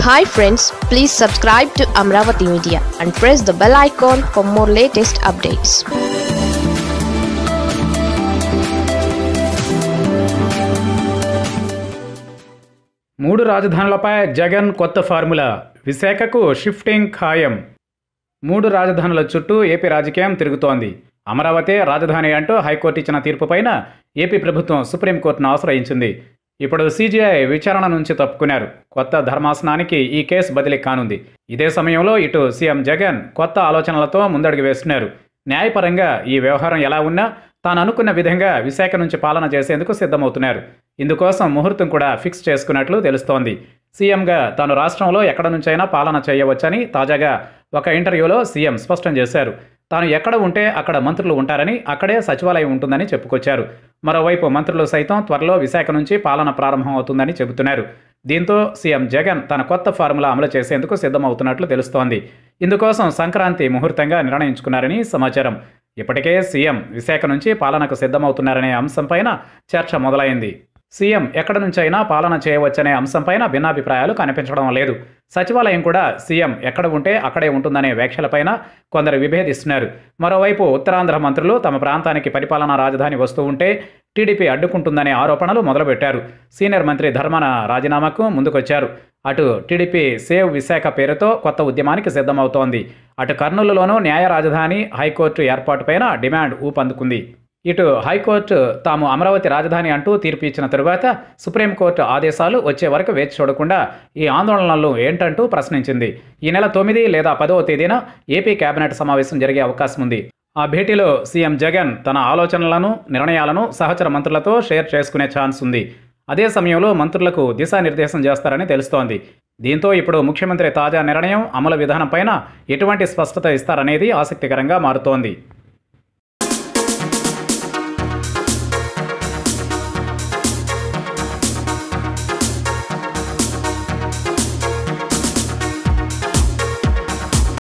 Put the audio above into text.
hi friends please subscribe to Amaravati media and press the bell icon for more latest updates మూడు రాజధానులపై జగన్ కొత్త formula విశాఖకు shifting ఖాయం మూడు రాజధానుల చుట్టూ ఏపీ రాజకీయం తిరుగుతోంది అమరావతి రాజధాని అంటూ హైకోర్టు ఇచ్చిన తీర్పుపైన ఏపీ ప్రభుత్వం సుప్రీంకోర్టును ఆశ్రయించింది ఇప్పుడు సీజీఐ విచారణ నుంచి తప్పుకున్నారు కొత్త ధర్మాసనానికి ఈ కేసు బదిలీ కానుంది ఇదే సమయంలో ఇటు సీఎం జగన్ కొత్త ఆలోచనలతో ముందడుగు వేస్తున్నారు న్యాయపరంగా ఈ వ్యవహారం ఎలా ఉన్నా తాను అనుకున్న విధంగా విశాఖ నుంచి పాలన చేసేందుకు సిద్ధమవుతున్నారు ఇందుకోసం ముహూర్తం కూడా ఫిక్స్ చేసుకున్నట్లు తెలుస్తోంది సీఎంగా తాను రాష్ట్రంలో ఎక్కడ నుంచైనా పాలన చేయవచ్చని తాజాగా ఒక ఇంటర్వ్యూలో సీఎం స్పష్టం చేశారు తాను ఎక్కడ ఉంటే అక్కడ మంత్రులు ఉంటారని అక్కడే సచివాలయం ఉంటుందని చెప్పుకొచ్చారు మరోవైపు మంత్రులు సైతం త్వరలో విశాఖ నుంచి పాలన ప్రారంభం అవుతుందని చెబుతున్నారు దీంతో సీఎం జగన్ తన కొత్త ఫార్ములా అమలు చేసేందుకు సిద్ధమవుతున్నట్లు తెలుస్తోంది ఇందుకోసం సంక్రాంతి ముహూర్తంగా నిర్ణయించుకున్నారని సమాచారం ఇప్పటికే సీఎం విశాఖ నుంచి పాలనకు సిద్ధమవుతున్నారనే అంశంపైన చర్చ మొదలైంది సీఎం ఎక్కడి నుంచైనా పాలన చేయవచ్చనే అంశంపైన భిన్నాభిప్రాయాలు కనిపించడం లేదు సచివాలయం కూడా సీఎం ఎక్కడ ఉంటే అక్కడే ఉంటుందనే వ్యాఖ్యలపైన కొందరు విభేదిస్తున్నారు మరోవైపు ఉత్తరాంధ్ర మంత్రులు తమ ప్రాంతానికి పరిపాలనా రాజధాని వస్తూ ఉంటే టీడీపీ అడ్డుకుంటుందనే ఆరోపణలు మొదలుపెట్టారు సీనియర్ మంత్రి ధర్మన రాజీనామాకు ముందుకొచ్చారు అటు టీడీపీ సేవ్ విశాఖ పేరుతో కొత్త ఉద్యమానికి సిద్ధమవుతోంది అటు కర్నూలులోనూ న్యాయ రాజధాని హైకోర్టు ఏర్పాటుపైన డిమాండ్ ఊపందుకుంది ఇటు హైకోర్టు తాము అమరావతి రాజధాని అంటూ తీర్పు ఇచ్చిన తరువాత సుప్రీంకోర్టు ఆదేశాలు వచ్చే వరకు వేచి చూడకుండా ఈ ఆందోళనలు ఏంటంటూ ప్రశ్నించింది ఈ నెల తొమ్మిది లేదా పదవ తేదీన ఏపీ కేబినెట్ సమావేశం జరిగే అవకాశం ఉంది ఆ భేటీలో సీఎం జగన్ తన ఆలోచనలను నిర్ణయాలను సహచర మంత్రులతో షేర్ చేసుకునే ఛాన్స్ ఉంది అదే సమయంలో మంత్రులకు దిశానిర్దేశం చేస్తారని తెలుస్తోంది దీంతో ఇప్పుడు ముఖ్యమంత్రి తాజా నిర్ణయం అమలు విధానంపైన ఎటువంటి స్పష్టత ఇస్తారనేది ఆసక్తికరంగా మారుతోంది